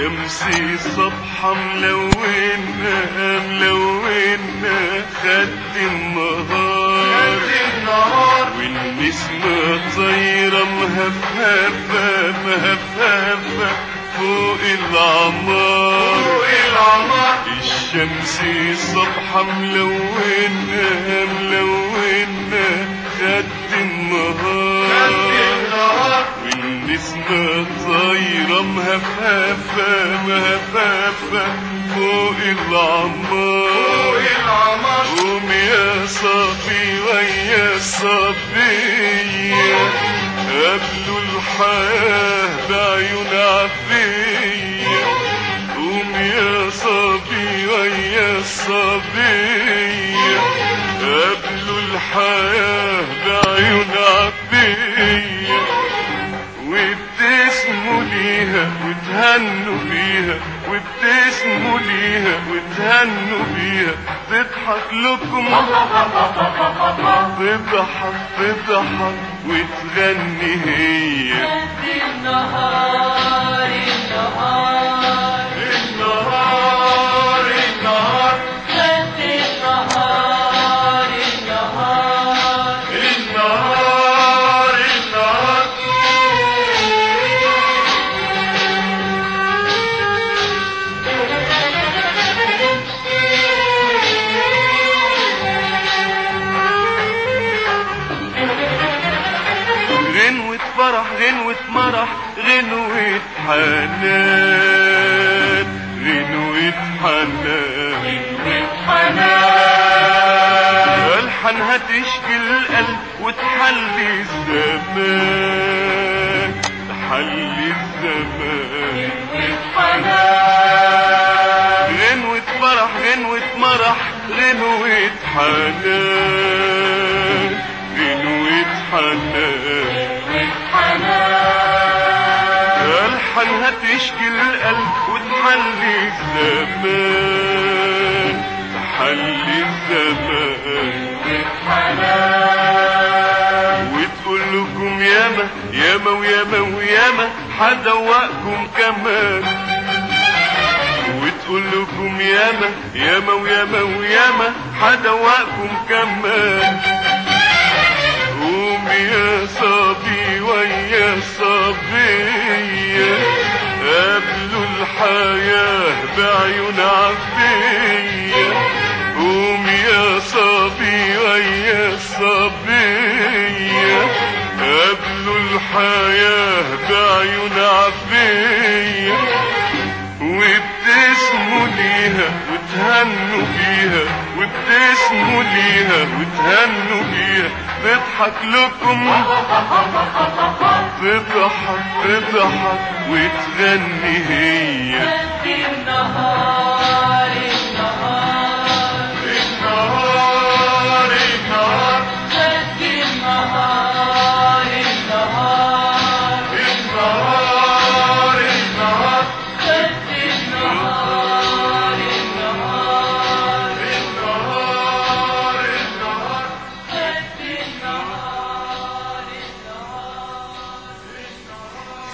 الشمس صبحة ملونة ملونة خد النهار والنسمة طايرة مهفهفة مهفهفة فوق العمار الشمس صبحة ملونة ملونة خد النهار والنسمة طايرة مهفهفة مهفهفة فوق العمار قوم يا صبي ويا صبية قبلوا الحياة بعيون عفية قوم يا صبي ويا صبية قبلوا الحياة بعيون عفية وابتسموا ليها وتهنوا بيها وابتسموا ليها وتهنوا بيها تضحك لكم تضحك تضحك وتغني هي النهار النهار النهار النهار خد النهار النهار النهار النهار غنوة فرح غنوة مرح غنوة حنان غنوة حنان ألحانها تشكي القلب وتحلي الزمان تحلي الزمان غنوة فرح غنوة مرح غنوة حنان غنوة حنان ألحانها تشكي القلب وتحلي الزمان تحلي الزمان وتقول لكم ياما ياما وياما وياما حدوقكم كمان وتقول لكم ياما ياما وياما وياما حدوقكم كمان قوم يا صبي ويا صبية قبلوا الحياة بعيون عفية قوم يا صبي ويا صبية قبلوا الحياة بعيون عفية وابتسموا ليها وتهنوا بيها وابتسموا ليها وتهنوا بيها تضحك لكم تضحك تضحك وتغني هي خد النهار